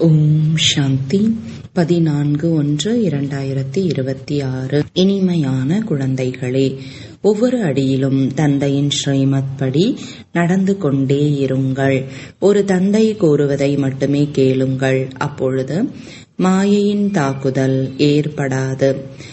ஓம் சாந்தி பதினான்கு ஒன்று இரண்டாயிரத்தி இருபத்தி ஆறு இனிமையான குழந்தைகளே ஒவ்வொரு அடியிலும் தந்தையின் ஸ்ரீமத் படி நடந்து கொண்டே இருங்கள் ஒரு தந்தை கூறுவதை மட்டுமே கேளுங்கள் அப்பொழுது மாயையின் தாக்குதல் ஏற்படாது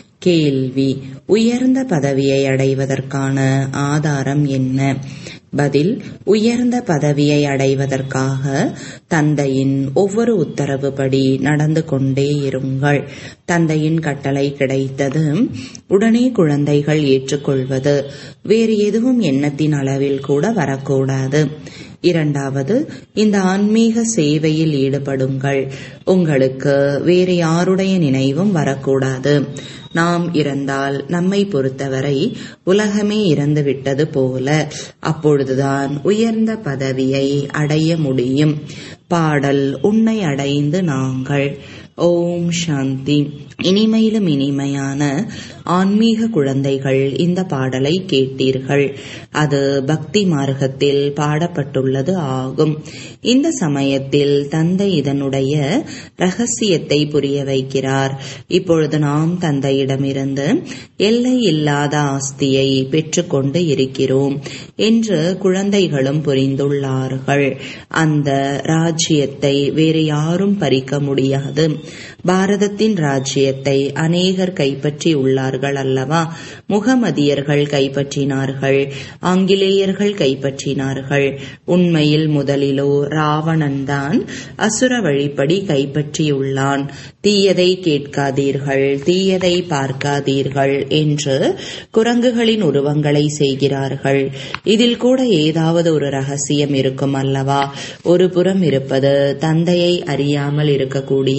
கேள்வி உயர்ந்த பதவியை அடைவதற்கான ஆதாரம் என்ன பதில் உயர்ந்த பதவியை அடைவதற்காக தந்தையின் ஒவ்வொரு உத்தரவுபடி நடந்து கொண்டே இருங்கள் தந்தையின் கட்டளை கிடைத்தது உடனே குழந்தைகள் ஏற்றுக்கொள்வது வேறு எதுவும் எண்ணத்தின் அளவில் கூட வரக்கூடாது இரண்டாவது இந்த ஆன்மீக சேவையில் ஈடுபடுங்கள் உங்களுக்கு வேறு யாருடைய நினைவும் வரக்கூடாது நாம் இறந்தால் நம்மை பொறுத்தவரை உலகமே இறந்துவிட்டது போல அப்பொழுதுதான் உயர்ந்த பதவியை அடைய முடியும் பாடல் உன்னை அடைந்து நாங்கள் ஓம் சாந்தி இனிமையிலும் இனிமையான ஆன்மீக குழந்தைகள் இந்த பாடலை கேட்டீர்கள் அது பக்தி மார்க்கத்தில் பாடப்பட்டுள்ளது ஆகும் இந்த சமயத்தில் தந்தை இதனுடைய ரகசியத்தை புரிய வைக்கிறார் இப்பொழுது நாம் தந்தையிடமிருந்து எல்லை இல்லாத ஆஸ்தியை பெற்றுக்கொண்டு இருக்கிறோம் என்று குழந்தைகளும் புரிந்துள்ளார்கள் அந்த ராஜ்யத்தை வேறு யாரும் பறிக்க முடியாது பாரதத்தின் ராஜ்யத்தை அநேகர் கைப்பற்றி உள்ளார்கள் அல்லவா முகமதியர்கள் கைப்பற்றினார்கள் ஆங்கிலேயர்கள் கைப்பற்றினார்கள் உண்மையில் முதலிலோ ராவணன் தான் அசுர வழிப்படி கைப்பற்றியுள்ளான் தீயதை கேட்காதீர்கள் தீயதை பார்க்காதீர்கள் என்று குரங்குகளின் உருவங்களை செய்கிறார்கள் இதில் கூட ஏதாவது ஒரு ரகசியம் இருக்கும் அல்லவா ஒரு புறம் இருப்பது தந்தையை அறியாமல் இருக்கக்கூடிய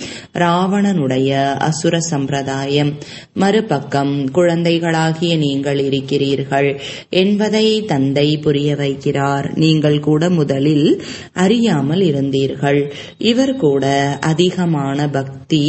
ராவணனுடைய அசுர சம்பிரதாயம் மறுபக்கம் குழந்தைகளாகிய நீங்கள் இருக்கிறீர்கள் என்பதை தந்தை புரிய வைக்கிறார் நீங்கள் கூட முதலில் அறியாமல் இருந்தீர்கள் இவர் கூட அதிகமான பக்தி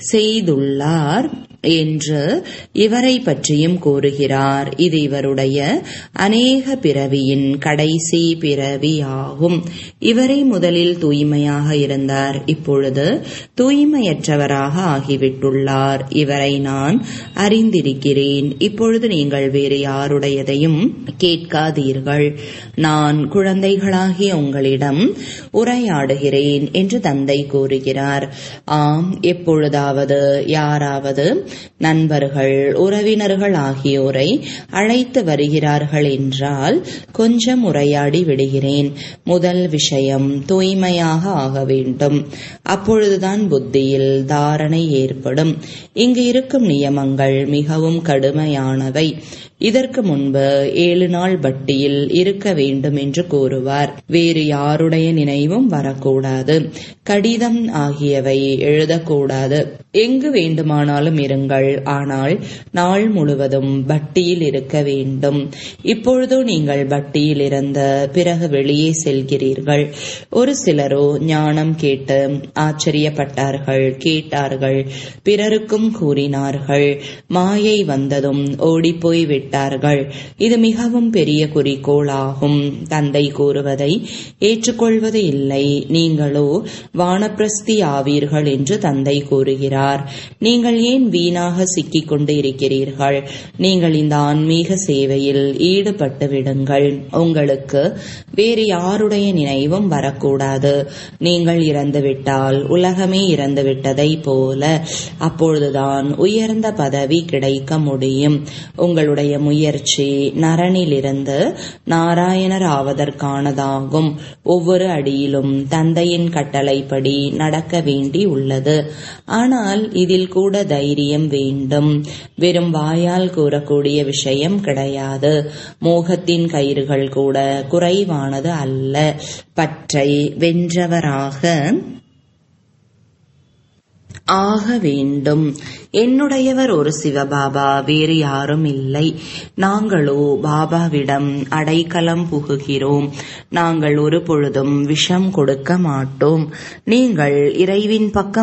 செய்துள்ளார் என்று இவரை பற்றியும் கூறுகிறார் இது இவருடைய அநேக பிறவியின் கடைசி பிறவி ஆகும் இவரை முதலில் தூய்மையாக இருந்தார் இப்பொழுது தூய்மையற்றவராக ஆகிவிட்டுள்ளார் இவரை நான் அறிந்திருக்கிறேன் இப்பொழுது நீங்கள் வேறு யாருடையதையும் கேட்காதீர்கள் நான் குழந்தைகளாகிய உங்களிடம் உரையாடுகிறேன் என்று தந்தை கூறுகிறார் ஆம் எப்பொழுதாவது யாராவது நண்பர்கள் உறவினர்கள் ஆகியோரை அழைத்து வருகிறார்கள் என்றால் கொஞ்சம் உரையாடி விடுகிறேன் முதல் விஷயம் தூய்மையாக ஆக வேண்டும் அப்பொழுதுதான் புத்தியில் தாரணை ஏற்படும் இங்கு இருக்கும் நியமங்கள் மிகவும் கடுமையானவை இதற்கு முன்பு ஏழு நாள் பட்டியில் இருக்க வேண்டும் என்று கூறுவார் வேறு யாருடைய நினைவும் வரக்கூடாது கடிதம் ஆகியவை எழுதக்கூடாது எங்கு வேண்டுமானாலும் இருங்கள் ஆனால் நாள் முழுவதும் பட்டியில் இருக்க வேண்டும் இப்பொழுதோ நீங்கள் பட்டியில் இருந்த பிறகு வெளியே செல்கிறீர்கள் ஒரு சிலரோ ஞானம் கேட்டு ஆச்சரியப்பட்டார்கள் கேட்டார்கள் பிறருக்கும் கூறினார்கள் மாயை வந்ததும் ஓடிப்போய் விட்டார்கள் இது மிகவும் பெரிய குறிக்கோள் ஆகும் தந்தை கூறுவதை ஏற்றுக்கொள்வது இல்லை நீங்களோ வானப்பிரஸ்தி ஆவீர்கள் என்று தந்தை கூறுகிறார் நீங்கள் ஏன் வீணாக சிக்கிக் கொண்டு இருக்கிறீர்கள் நீங்கள் இந்த ஆன்மீக சேவையில் ஈடுபட்டு விடுங்கள் உங்களுக்கு வேறு யாருடைய நினைவும் வரக்கூடாது நீங்கள் இறந்துவிட்டால் உலகமே இறந்துவிட்டதை போல அப்பொழுதுதான் உயர்ந்த பதவி கிடைக்க முடியும் உங்களுடைய முயற்சி நரனிலிருந்து நாராயணர் ஆவதற்கானதாகும் ஒவ்வொரு அடியிலும் தந்தையின் கட்டளைப்படி நடக்க வேண்டி உள்ளது ஆனால் இதில் கூட தைரியம் வேண்டும் வெறும் வாயால் கூறக்கூடிய விஷயம் கிடையாது மோகத்தின் கயிறுகள் கூட குறைவானது அல்ல பற்றை வென்றவராக ஆக வேண்டும் என்னுடையவர் ஒரு சிவபாபா வேறு யாரும் இல்லை நாங்களோ பாபாவிடம் அடைக்கலம் புகுகிறோம் நாங்கள் ஒரு பொழுதும் விஷம் கொடுக்க மாட்டோம் நீங்கள் இறைவின் பக்கம்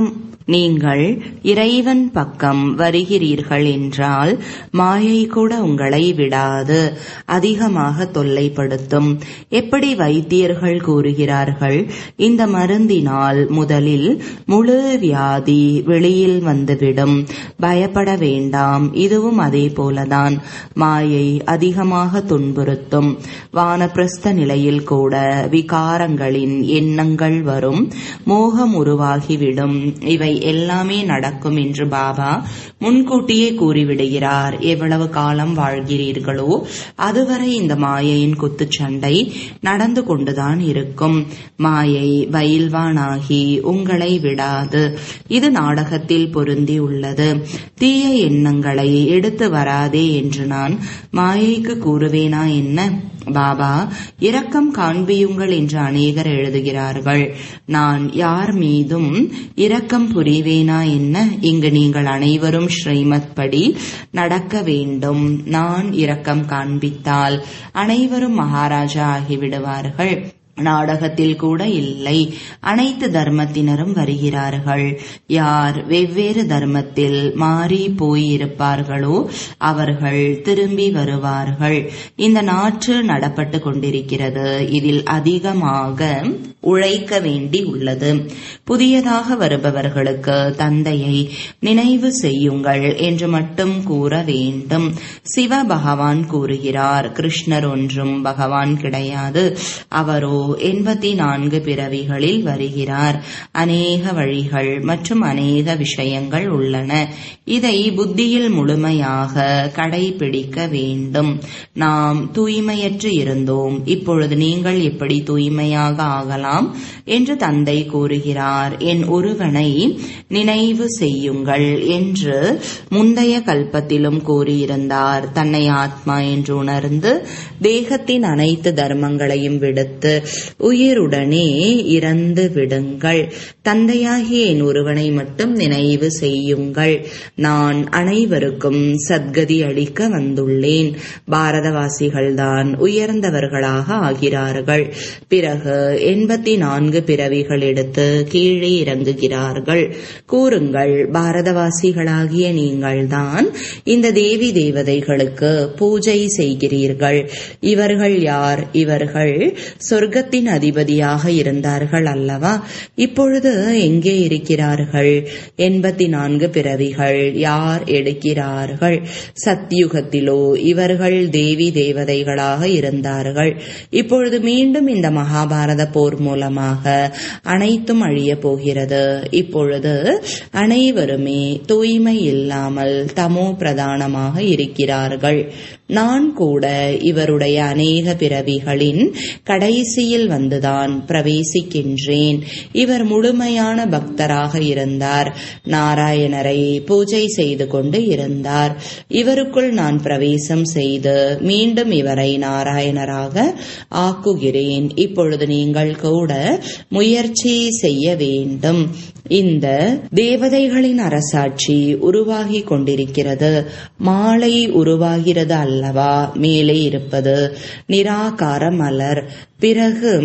நீங்கள் இறைவன் பக்கம் வருகிறீர்கள் என்றால் மாயை கூட உங்களை விடாது அதிகமாக தொல்லைப்படுத்தும் எப்படி வைத்தியர்கள் கூறுகிறார்கள் இந்த மருந்தினால் முதலில் முழு வியாதி வெளியில் வந்துவிடும் பயப்பட வேண்டாம் இதுவும் அதே போலதான் மாயை அதிகமாக துன்புறுத்தும் வானப்பிரஸ்த நிலையில் கூட விகாரங்களின் எண்ணங்கள் வரும் மோகம் உருவாகிவிடும் இவை எல்லாமே நடக்கும் என்று பாபா முன்கூட்டியே கூறிவிடுகிறார் எவ்வளவு காலம் வாழ்கிறீர்களோ அதுவரை இந்த மாயையின் குத்துச்சண்டை நடந்து கொண்டுதான் இருக்கும் மாயை பயில்வானாகி உங்களை விடாது இது நாடகத்தில் பொருந்தி உள்ளது தீய எண்ணங்களை எடுத்து வராதே என்று நான் மாயைக்கு கூறுவேனா என்ன பாபா இரக்கம் காண்பியுங்கள் என்று அநேகர் எழுதுகிறார்கள் நான் யார் மீதும் இரக்கம் புரிவேனா என்ன இங்கு நீங்கள் அனைவரும் ஸ்ரீமத் படி நடக்க வேண்டும் நான் இரக்கம் காண்பித்தால் அனைவரும் மகாராஜா ஆகிவிடுவார்கள் நாடகத்தில் கூட இல்லை அனைத்து தர்மத்தினரும் வருகிறார்கள் யார் வெவ்வேறு தர்மத்தில் மாறி போயிருப்பார்களோ அவர்கள் திரும்பி வருவார்கள் இந்த நாற்று நடப்பட்டு கொண்டிருக்கிறது இதில் அதிகமாக உழைக்க வேண்டி உள்ளது புதியதாக வருபவர்களுக்கு தந்தையை நினைவு செய்யுங்கள் என்று மட்டும் கூற வேண்டும் சிவ பகவான் கூறுகிறார் கிருஷ்ணர் ஒன்றும் பகவான் கிடையாது அவரோ எண்பத்தி நான்கு பிறவிகளில் வருகிறார் அநேக வழிகள் மற்றும் அநேக விஷயங்கள் உள்ளன இதை புத்தியில் முழுமையாக கடைபிடிக்க வேண்டும் நாம் தூய்மையற்று இருந்தோம் இப்பொழுது நீங்கள் எப்படி தூய்மையாக ஆகலாம் என்று தந்தை கூறுகிறார் என் ஒருவனை நினைவு செய்யுங்கள் என்று முந்தைய கல்பத்திலும் கூறியிருந்தார் தன்னை ஆத்மா என்று உணர்ந்து தேகத்தின் அனைத்து தர்மங்களையும் விடுத்து உயிருடனே இறந்து விடுங்கள் தந்தையாகிய என் ஒருவனை மட்டும் நினைவு செய்யுங்கள் நான் அனைவருக்கும் சத்கதி அளிக்க வந்துள்ளேன் பாரதவாசிகள்தான் உயர்ந்தவர்களாக ஆகிறார்கள் பிறகு எண்பத்தி நான்கு பிறவிகள் எடுத்து கீழே இறங்குகிறார்கள் கூறுங்கள் பாரதவாசிகளாகிய நீங்கள்தான் இந்த தேவி தேவதைகளுக்கு பூஜை செய்கிறீர்கள் இவர்கள் யார் இவர்கள் சொர்க்கத்தின் அதிபதியாக இருந்தார்கள் அல்லவா இப்பொழுது எங்கே இருக்கிறார்கள் எண்பத்தி நான்கு பிறவிகள் யார் எடுக்கிறார்கள் சத்தியுகத்திலோ இவர்கள் தேவி தேவதைகளாக இருந்தார்கள் இப்பொழுது மீண்டும் இந்த மகாபாரத போர் மூலமாக அனைத்தும் அழிய போகிறது இப்பொழுது அனைவருமே தூய்மை இல்லாமல் தமோ பிரதானமாக இருக்கிறார்கள் நான் கூட இவருடைய அநேக பிறவிகளின் கடைசியில் வந்துதான் பிரவேசிக்கின்றேன் இவர் முழுமையான பக்தராக இருந்தார் நாராயணரை பூஜை செய்து கொண்டு இருந்தார் இவருக்குள் நான் பிரவேசம் செய்து மீண்டும் இவரை நாராயணராக ஆக்குகிறேன் இப்பொழுது நீங்கள் கூட முயற்சி செய்ய வேண்டும் இந்த தேவதைகளின் அரசாட்சி உருவாகி கொண்டிருக்கிறது மாலை உருவாகிறது அல்லவா மேலே இருப்பது நிராகார மலர் பிறகு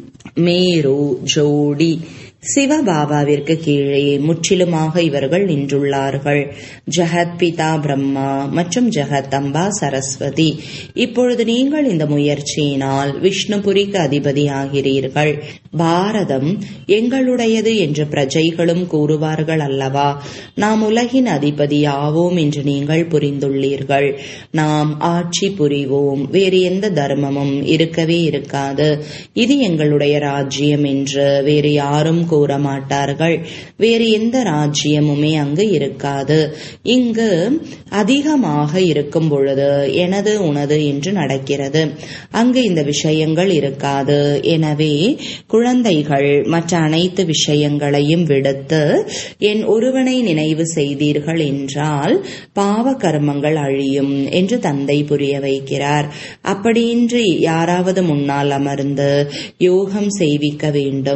மேரு ஜோடி சிவபாபாவிற்கு கீழே முற்றிலுமாக இவர்கள் நின்றுள்ளார்கள் ஜெகத் பிதா பிரம்மா மற்றும் ஜெகத் அம்பா சரஸ்வதி இப்பொழுது நீங்கள் இந்த முயற்சியினால் விஷ்ணுபுரிக்கு அதிபதி ஆகிறீர்கள் பாரதம் எங்களுடையது என்று பிரஜைகளும் கூறுவார்கள் அல்லவா நாம் உலகின் அதிபதி ஆவோம் என்று நீங்கள் புரிந்துள்ளீர்கள் நாம் ஆட்சி புரிவோம் வேறு எந்த தர்மமும் இருக்கவே இருக்காது இது எங்களுடைய ராஜ்யம் என்று வேறு யாரும் கூற மாட்டார்கள் வேறு எந்த ராஜ்யமுமே அங்கு இருக்காது இங்கு அதிகமாக இருக்கும் பொழுது எனது உனது என்று நடக்கிறது அங்கு இந்த விஷயங்கள் இருக்காது எனவே குழந்தைகள் மற்ற அனைத்து விஷயங்களையும் விடுத்து என் ஒருவனை நினைவு செய்தீர்கள் என்றால் பாவ கர்மங்கள் அழியும் என்று தந்தை புரிய வைக்கிறார் அப்படியின்றி யாராவது முன்னால் அமர்ந்து யோகம் செய்விக்க வேண்டும்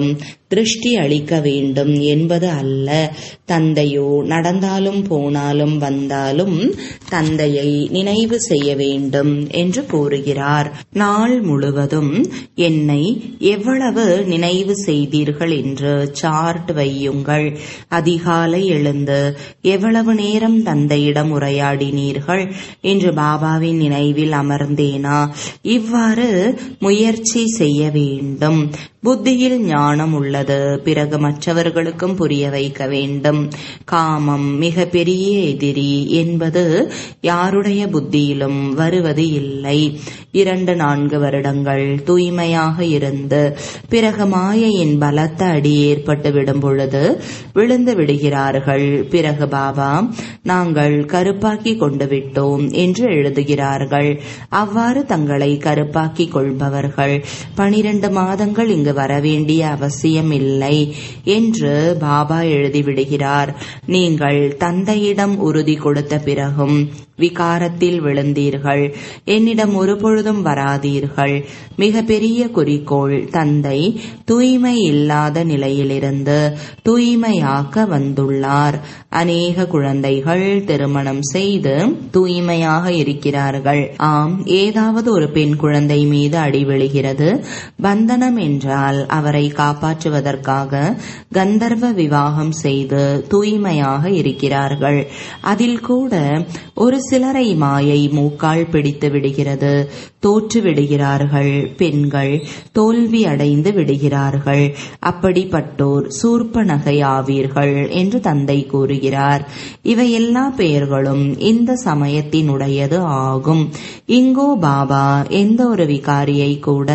திருஷ்டி அளிக்க வேண்டும் என்பது அல்ல தந்தையோ நடந்தாலும் போனாலும் வந்தாலும் தந்தையை நினைவு செய்ய வேண்டும் என்று கூறுகிறார் நாள் முழுவதும் என்னை எவ்வளவு நினைவு செய்தீர்கள் என்று சார்ட் வையுங்கள் அதிகாலை எழுந்து எவ்வளவு நேரம் தந்தையிடம் உரையாடினீர்கள் என்று பாபாவின் நினைவில் அமர்ந்தேனா இவ்வாறு முயற்சி செய்ய வேண்டும் புத்தியில் ஞானம் உள்ளது பிறகு மற்றவர்களுக்கும் புரிய வைக்க வேண்டும் காமம் மிக பெரிய எதிரி என்பது யாருடைய புத்தியிலும் வருவது இல்லை இரண்டு நான்கு வருடங்கள் தூய்மையாக இருந்து பிறகு மாயையின் பலத்த அடி ஏற்பட்டு விடும் பொழுது விழுந்து விடுகிறார்கள் பிறகு பாபா நாங்கள் கருப்பாக்கி கொண்டு விட்டோம் என்று எழுதுகிறார்கள் அவ்வாறு தங்களை கருப்பாக்கிக் கொள்பவர்கள் பனிரெண்டு மாதங்கள் இங்கு வரவேண்டிய அவசியம் இல்லை என்று பாபா எழுதிவிடுகிறார் நீங்கள் தந்தையிடம் உறுதி கொடுத்த பிறகும் விகாரத்தில் விழுந்தீர்கள் என்னிடம் ஒருபொழுதும் வராதீர்கள் மிக பெரிய குறிக்கோள் தந்தை தூய்மை இல்லாத நிலையிலிருந்து தூய்மையாக்க வந்துள்ளார் அநேக குழந்தைகள் திருமணம் செய்து தூய்மையாக இருக்கிறார்கள் ஆம் ஏதாவது ஒரு பெண் குழந்தை மீது அடி விழுகிறது பந்தனம் என்றால் அவரை காப்பாற்றுவதற்காக கந்தர்வ விவாகம் செய்து தூய்மையாக இருக்கிறார்கள் அதில் கூட ஒரு சிலரை மாயை மூக்கால் பிடித்து விடுகிறது தோற்று விடுகிறார்கள் பெண்கள் தோல்வி அடைந்து விடுகிறார்கள் அப்படிப்பட்டோர் சூர்ப்ப நகை ஆவீர்கள் என்று தந்தை கூறுகிறார் இவை எல்லா பெயர்களும் இந்த சமயத்தினுடையது ஆகும் இங்கோ பாபா எந்த ஒரு விகாரியை கூட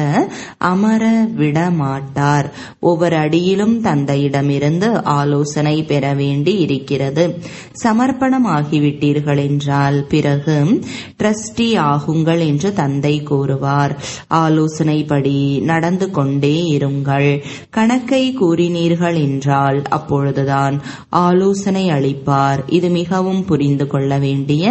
அமர விட மாட்டார் ஒவ்வொரு அடியிலும் தந்தையிடமிருந்து ஆலோசனை பெற வேண்டி இருக்கிறது சமர்ப்பணம் ஆகிவிட்டீர்கள் என்றால் பிறகு ட்ரஸ்டி ஆகுங்கள் என்று தந்தை கூறுவார் ஆலோசனைப்படி நடந்து கொண்டே இருங்கள் கணக்கை கூறினீர்கள் என்றால் அப்பொழுதுதான் ஆலோசனை அளிப்பார் இது மிகவும் புரிந்து கொள்ள வேண்டிய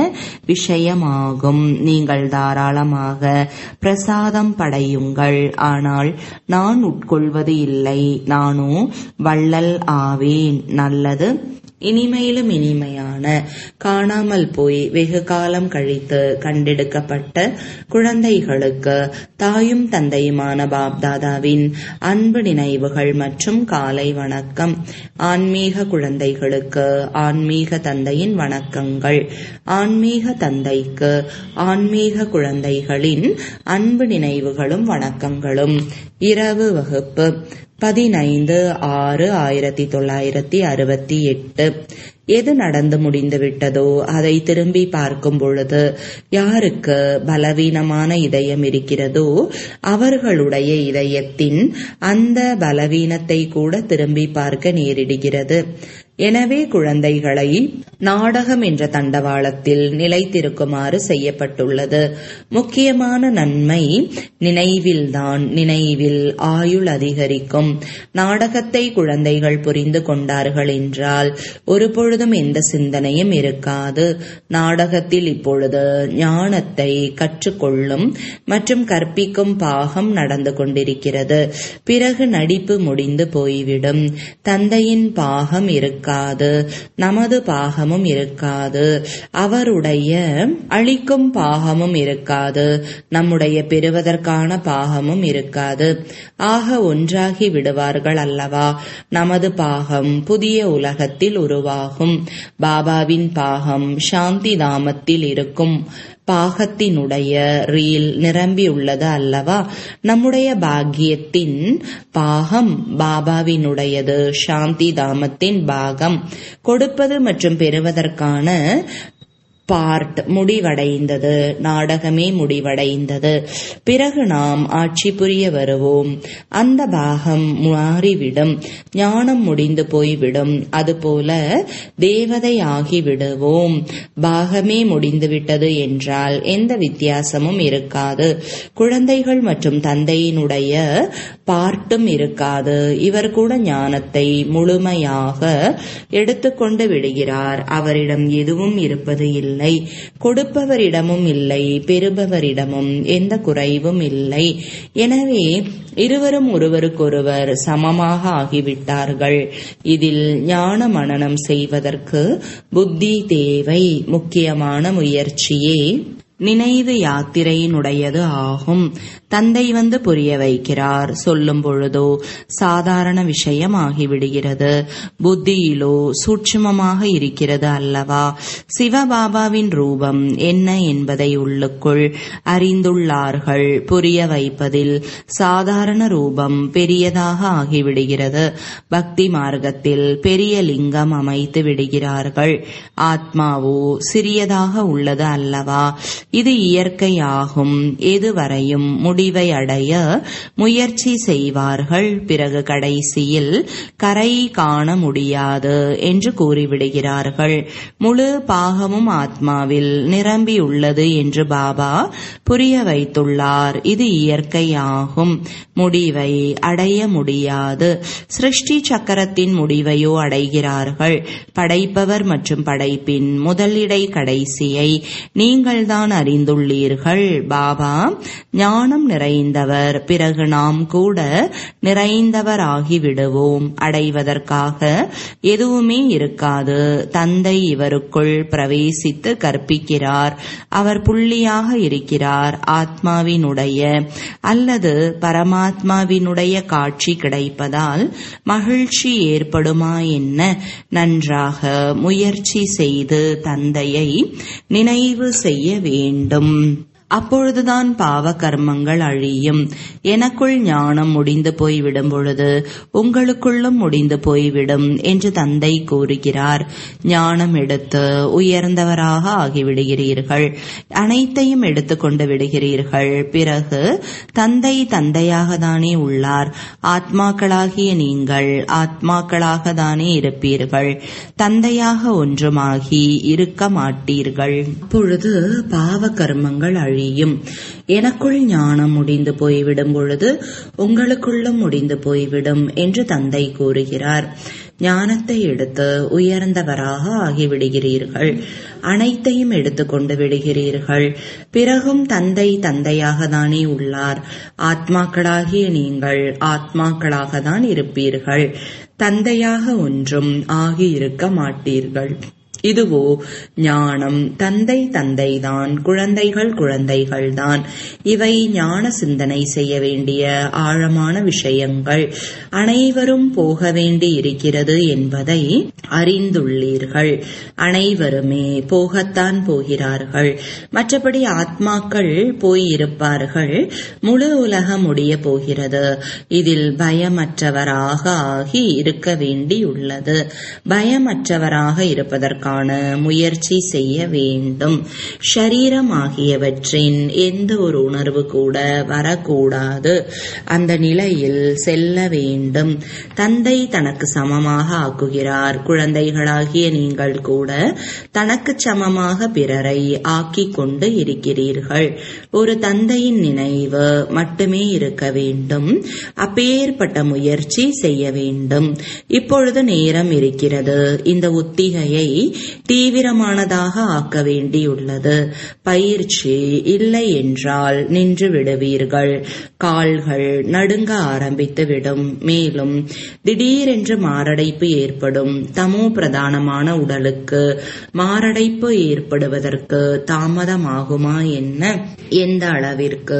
விஷயமாகும் நீங்கள் தாராளமாக பிரசாதம் படையுங்கள் ஆனால் நான் உட்கொள்வது இல்லை நானோ வள்ளல் ஆவேன் நல்லது இனிமையிலும் இனிமையான காணாமல் போய் வெகு காலம் கழித்து கண்டெடுக்கப்பட்ட குழந்தைகளுக்கு தாயும் தந்தையுமான பாப்தாதாவின் அன்பு நினைவுகள் மற்றும் காலை வணக்கம் ஆன்மீக குழந்தைகளுக்கு ஆன்மீக தந்தையின் வணக்கங்கள் ஆன்மீக தந்தைக்கு ஆன்மீக குழந்தைகளின் அன்பு நினைவுகளும் வணக்கங்களும் இரவு வகுப்பு பதினைந்து ஆறு ஆயிரத்தி தொள்ளாயிரத்தி அறுபத்தி எட்டு எது நடந்து முடிந்து விட்டதோ அதை திரும்பி பார்க்கும் பொழுது யாருக்கு பலவீனமான இதயம் இருக்கிறதோ அவர்களுடைய இதயத்தின் அந்த பலவீனத்தை கூட திரும்பி பார்க்க நேரிடுகிறது எனவே குழந்தைகளை நாடகம் என்ற தண்டவாளத்தில் நிலைத்திருக்குமாறு செய்யப்பட்டுள்ளது முக்கியமான நன்மை நினைவில்தான் நினைவில் ஆயுள் அதிகரிக்கும் நாடகத்தை குழந்தைகள் புரிந்து கொண்டார்கள் என்றால் ஒரு பொழுதும் எந்த சிந்தனையும் இருக்காது நாடகத்தில் இப்பொழுது ஞானத்தை கற்றுக்கொள்ளும் மற்றும் கற்பிக்கும் பாகம் நடந்து கொண்டிருக்கிறது பிறகு நடிப்பு முடிந்து போய்விடும் தந்தையின் பாகம் இருக்காது நமது பாகமும் இருக்காது அவருடைய அழிக்கும் பாகமும் இருக்காது நம்முடைய பெறுவதற்கான பாகமும் இருக்காது ஆக ஒன்றாகி விடுவார்கள் அல்லவா நமது பாகம் புதிய உலகத்தில் உருவாகும் பாபாவின் பாகம் சாந்தி தாமத்தில் இருக்கும் பாகத்தினுடைய ரீல் நிரம்பியுள்ளது அல்லவா நம்முடைய பாக்கியத்தின் பாகம் பாபாவினுடையது சாந்தி தாமத்தின் பாகம் கொடுப்பது மற்றும் பெறுவதற்கான பார்ட் முடிவடைந்தது நாடகமே முடிவடைந்தது பிறகு நாம் ஆட்சி புரிய வருவோம் அந்த பாகம் மாறிவிடும் ஞானம் முடிந்து போய்விடும் அதுபோல தேவதை ஆகிவிடுவோம் பாகமே முடிந்துவிட்டது என்றால் எந்த வித்தியாசமும் இருக்காது குழந்தைகள் மற்றும் தந்தையினுடைய பார்ட்டும் இருக்காது இவர் கூட ஞானத்தை முழுமையாக எடுத்துக்கொண்டு விடுகிறார் அவரிடம் எதுவும் இருப்பது இல்லை இல்லை கொடுப்பவரிடமும் இல்லை பெறுபவரிடமும் எந்த குறைவும் இல்லை எனவே இருவரும் ஒருவருக்கொருவர் சமமாக ஆகிவிட்டார்கள் இதில் ஞான மனனம் செய்வதற்கு புத்தி தேவை முக்கியமான முயற்சியே நினைவு யாத்திரையினுடையது ஆகும் தந்தை வந்து புரிய வைக்கிறார் சொல்லும் பொழுதோ சாதாரண விஷயம் ஆகிவிடுகிறது புத்தியிலோ சூட்சுமமாக இருக்கிறது அல்லவா சிவபாபாவின் ரூபம் என்ன என்பதை உள்ளுக்குள் அறிந்துள்ளார்கள் புரிய வைப்பதில் சாதாரண ரூபம் பெரியதாக ஆகிவிடுகிறது பக்தி மார்க்கத்தில் பெரிய லிங்கம் அமைத்து விடுகிறார்கள் ஆத்மாவோ சிறியதாக உள்ளது அல்லவா இது இயற்கையாகும் எதுவரையும் முடிவை அடைய முயற்சி செய்வார்கள் பிறகு கடைசியில் கரை காண முடியாது என்று கூறிவிடுகிறார்கள் முழு பாகமும் ஆத்மாவில் நிரம்பியுள்ளது என்று பாபா புரிய வைத்துள்ளார் இது இயற்கையாகும் முடிவை அடைய முடியாது சிருஷ்டி சக்கரத்தின் முடிவையோ அடைகிறார்கள் படைப்பவர் மற்றும் படைப்பின் முதலிடை கடைசியை நீங்கள்தான் அறிந்துள்ளீர்கள் பாபா ஞானம் நிறைந்தவர் பிறகு நாம் கூட நிறைந்தவராகி விடுவோம் அடைவதற்காக எதுவுமே இருக்காது தந்தை இவருக்குள் பிரவேசித்து கற்பிக்கிறார் அவர் புள்ளியாக இருக்கிறார் ஆத்மாவினுடைய அல்லது பரமாத்மாவினுடைய காட்சி கிடைப்பதால் மகிழ்ச்சி ஏற்படுமா என்ன நன்றாக முயற்சி செய்து தந்தையை நினைவு செய்ய வேண்டும் அப்பொழுதுதான் பாவ கர்மங்கள் அழியும் எனக்குள் ஞானம் முடிந்து போய்விடும் பொழுது உங்களுக்குள்ளும் முடிந்து போய்விடும் என்று தந்தை கூறுகிறார் ஞானம் எடுத்து உயர்ந்தவராக ஆகிவிடுகிறீர்கள் அனைத்தையும் எடுத்துக்கொண்டு விடுகிறீர்கள் பிறகு தந்தை தந்தையாக தானே உள்ளார் ஆத்மாக்களாகிய நீங்கள் ஆத்மாக்களாக தானே இருப்பீர்கள் தந்தையாக ஒன்றுமாகி இருக்க மாட்டீர்கள் அப்பொழுது பாவ கர்மங்கள் அழி அழியும் எனக்குள் ஞானம் முடிந்து போய்விடும் பொழுது உங்களுக்குள்ளும் முடிந்து போய்விடும் என்று தந்தை கூறுகிறார் ஞானத்தை எடுத்து உயர்ந்தவராக ஆகிவிடுகிறீர்கள் அனைத்தையும் எடுத்துக்கொண்டு விடுகிறீர்கள் பிறகும் தந்தை தந்தையாக தானே உள்ளார் ஆத்மாக்களாகிய நீங்கள் ஆத்மாக்களாக தான் இருப்பீர்கள் தந்தையாக ஒன்றும் ஆகி இருக்க மாட்டீர்கள் இதுவோ ஞானம் தந்தை தந்தைதான் குழந்தைகள் குழந்தைகள்தான் இவை ஞான சிந்தனை செய்ய வேண்டிய ஆழமான விஷயங்கள் அனைவரும் போக வேண்டி இருக்கிறது என்பதை அறிந்துள்ளீர்கள் அனைவருமே போகத்தான் போகிறார்கள் மற்றபடி ஆத்மாக்கள் போயிருப்பார்கள் முழு உலகம் முடிய போகிறது இதில் பயமற்றவராக ஆகி இருக்க வேண்டியுள்ளது பயமற்றவராக இருப்பதற்கான முயற்சி செய்ய வேண்டும் ஷரீரம் ஆகியவற்றின் எந்த ஒரு உணர்வு கூட வரக்கூடாது அந்த நிலையில் செல்ல வேண்டும் தந்தை தனக்கு சமமாக ஆக்குகிறார் குழந்தைகளாகிய நீங்கள் கூட தனக்கு சமமாக பிறரை ஆக்கிக் கொண்டு இருக்கிறீர்கள் ஒரு தந்தையின் நினைவு மட்டுமே இருக்க வேண்டும் அப்பேற்பட்ட முயற்சி செய்ய வேண்டும் இப்பொழுது நேரம் இருக்கிறது இந்த ஒத்திகையை தீவிரமானதாக ஆக்க வேண்டியுள்ளது பயிற்சி இல்லை என்றால் நின்று விடுவீர்கள் கால்கள் நடுங்க ஆரம்பித்துவிடும் மேலும் திடீரென்று மாரடைப்பு ஏற்படும் தமோ பிரதானமான உடலுக்கு மாரடைப்பு ஏற்படுவதற்கு தாமதமாகுமா என்ன எந்த அளவிற்கு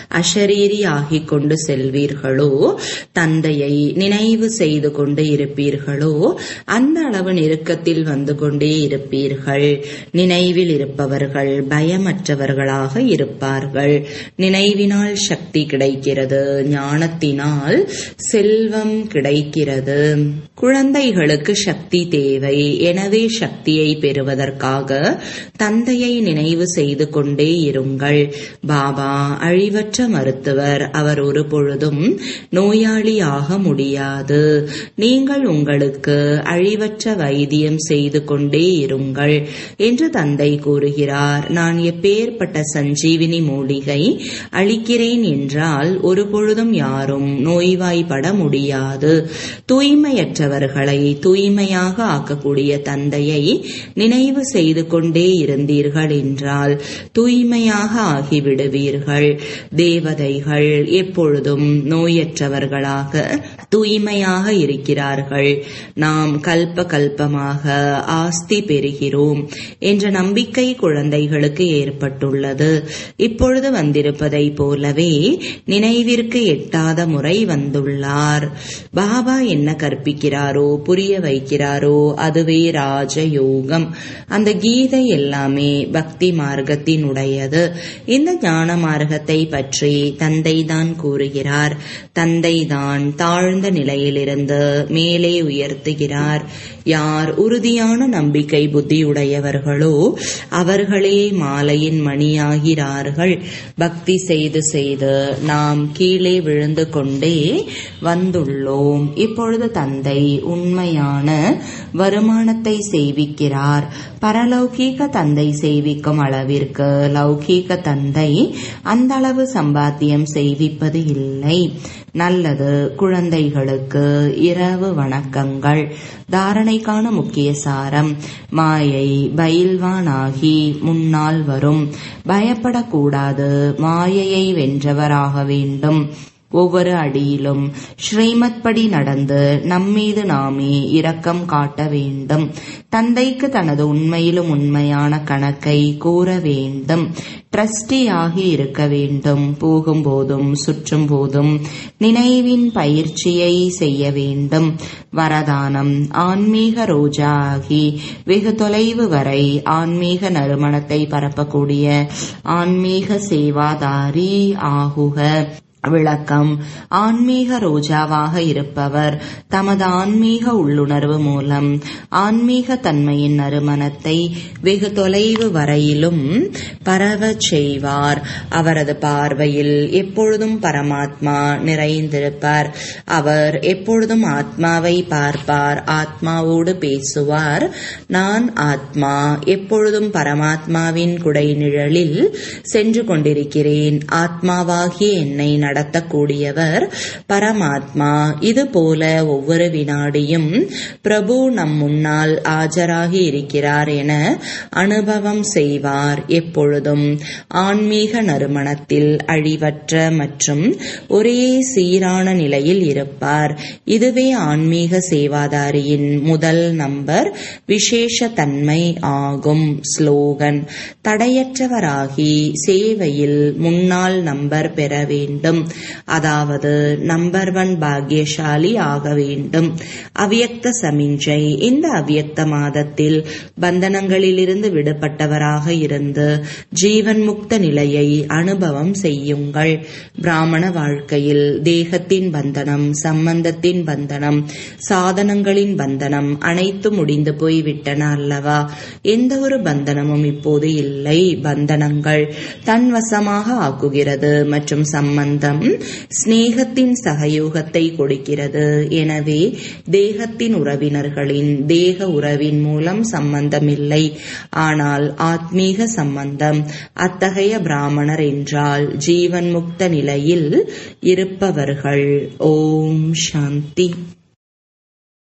அஷரீரி ஆகிக் கொண்டு செல்வீர்களோ தந்தையை நினைவு செய்து கொண்டு இருப்பீர்களோ அந்த அளவு நெருக்கத்தில் வந்து கொண்டே இருப்பீர்கள் நினைவில் இருப்பவர்கள் பயமற்றவர்களாக இருப்பார்கள் நினைவினால் சக்தி கிடைக்கிறது ஞானத்தினால் செல்வம் கிடைக்கிறது குழந்தைகளுக்கு சக்தி தேவை எனவே சக்தியை பெறுவதற்காக தந்தையை நினைவு செய்து கொண்டே இருங்கள் பாபா அழிவற்ற மருத்துவர் அவர் ஒரு பொழுதும் நோயாளியாக முடியாது நீங்கள் உங்களுக்கு அழிவற்ற வைத்தியம் செய்து கொண்டே இருங்கள் என்று தந்தை கூறுகிறார் நான் எப்பேற்பட்ட சஞ்சீவினி மூலிகை அளிக்கிறேன் என்றால் அவரால் ஒரு பொழுதும் யாரும் நோய்வாய்ப்பட முடியாது தூய்மையற்றவர்களை தூய்மையாக ஆக்கக்கூடிய தந்தையை நினைவு செய்து கொண்டே இருந்தீர்கள் என்றால் தூய்மையாக ஆகிவிடுவீர்கள் தேவதைகள் எப்பொழுதும் நோயற்றவர்களாக தூய்மையாக இருக்கிறார்கள் நாம் கல்ப கல்பமாக ஆஸ்தி பெறுகிறோம் என்ற நம்பிக்கை குழந்தைகளுக்கு ஏற்பட்டுள்ளது இப்பொழுது வந்திருப்பதை போலவே நினைவிற்கு எட்டாத முறை வந்துள்ளார் பாபா என்ன கற்பிக்கிறாரோ புரிய வைக்கிறாரோ அதுவே ராஜயோகம் அந்த கீதை எல்லாமே பக்தி மார்க்கத்தினுடையது இந்த ஞான மார்க்கத்தை பற்றி தந்தை தான் கூறுகிறார் தந்தை தான் தாழ்ந்த நிலையிலிருந்து மேலே உயர்த்துகிறார் யார் உறுதியான நம்பிக்கை புத்தியுடையவர்களோ அவர்களே மாலையின் மணியாகிறார்கள் பக்தி செய்து செய்து நாம் கீழே விழுந்து கொண்டே வந்துள்ளோம் இப்பொழுது தந்தை உண்மையான வருமானத்தை செய்விக்கிறார் பரலௌகீக தந்தை செய்விக்கும் அளவிற்கு லௌகீக தந்தை அந்த அளவு சம்பாத்தியம் செய்விப்பது இல்லை நல்லது குழந்தைகளுக்கு இரவு வணக்கங்கள் தாரணைக்கான முக்கிய சாரம் மாயை பயில்வானாகி முன்னால் வரும் பயப்படக்கூடாது மாயையை வென்றவராக வேண்டும் ஒவ்வொரு அடியிலும் ஸ்ரீமத் படி நடந்து நம்மீது நாமே இரக்கம் காட்ட வேண்டும் தந்தைக்கு தனது உண்மையிலும் உண்மையான கணக்கை கூற வேண்டும் ட்ரஸ்டியாகி இருக்க வேண்டும் போகும்போதும் சுற்றும் போதும் நினைவின் பயிற்சியை செய்ய வேண்டும் வரதானம் ஆன்மீக ரோஜா ஆகி வெகு தொலைவு வரை ஆன்மீக நறுமணத்தை பரப்பக்கூடிய ஆன்மீக சேவாதாரி ஆகுக விளக்கம் ஆன்மீக ரோஜாவாக இருப்பவர் தமது ஆன்மீக உள்ளுணர்வு மூலம் ஆன்மீக தன்மையின் நறுமணத்தை வெகு தொலைவு வரையிலும் பரவச் செய்வார் அவரது பார்வையில் எப்பொழுதும் பரமாத்மா நிறைந்திருப்பார் அவர் எப்பொழுதும் ஆத்மாவை பார்ப்பார் ஆத்மாவோடு பேசுவார் நான் ஆத்மா எப்பொழுதும் பரமாத்மாவின் குடை நிழலில் சென்று கொண்டிருக்கிறேன் ஆத்மாவாகிய என்னை நடத்தக்கூடியவர் பரமாத்மா இது போல ஒவ்வொரு வினாடியும் பிரபு நம் முன்னால் ஆஜராகி இருக்கிறார் என அனுபவம் செய்வார் எப்பொழுதும் ஆன்மீக நறுமணத்தில் அழிவற்ற மற்றும் ஒரே சீரான நிலையில் இருப்பார் இதுவே ஆன்மீக சேவாதாரியின் முதல் நம்பர் விசேஷ தன்மை ஆகும் ஸ்லோகன் தடையற்றவராகி சேவையில் முன்னாள் நம்பர் பெற வேண்டும் அதாவது நம்பர் ஒன் பாக்யசாலி ஆக வேண்டும் அவ்யக்த சமிஞ்சை இந்த அவ்யக்த மாதத்தில் பந்தனங்களிலிருந்து விடுபட்டவராக இருந்து ஜீவன் முக்த நிலையை அனுபவம் செய்யுங்கள் பிராமண வாழ்க்கையில் தேகத்தின் பந்தனம் சம்பந்தத்தின் பந்தனம் சாதனங்களின் பந்தனம் அனைத்தும் முடிந்து போய்விட்டன அல்லவா எந்த ஒரு பந்தனமும் இப்போது இல்லை பந்தனங்கள் தன்வசமாக ஆக்குகிறது மற்றும் சம்பந்தம் சிநேகத்தின் சகயோகத்தை கொடுக்கிறது எனவே தேகத்தின் உறவினர்களின் தேக உறவின் மூலம் சம்பந்தமில்லை ஆனால் ஆத்மீக சம்பந்தம் அத்தகைய பிராமணர் என்றால் ஜீவன் முக்த நிலையில் இருப்பவர்கள் ஓம் சாந்தி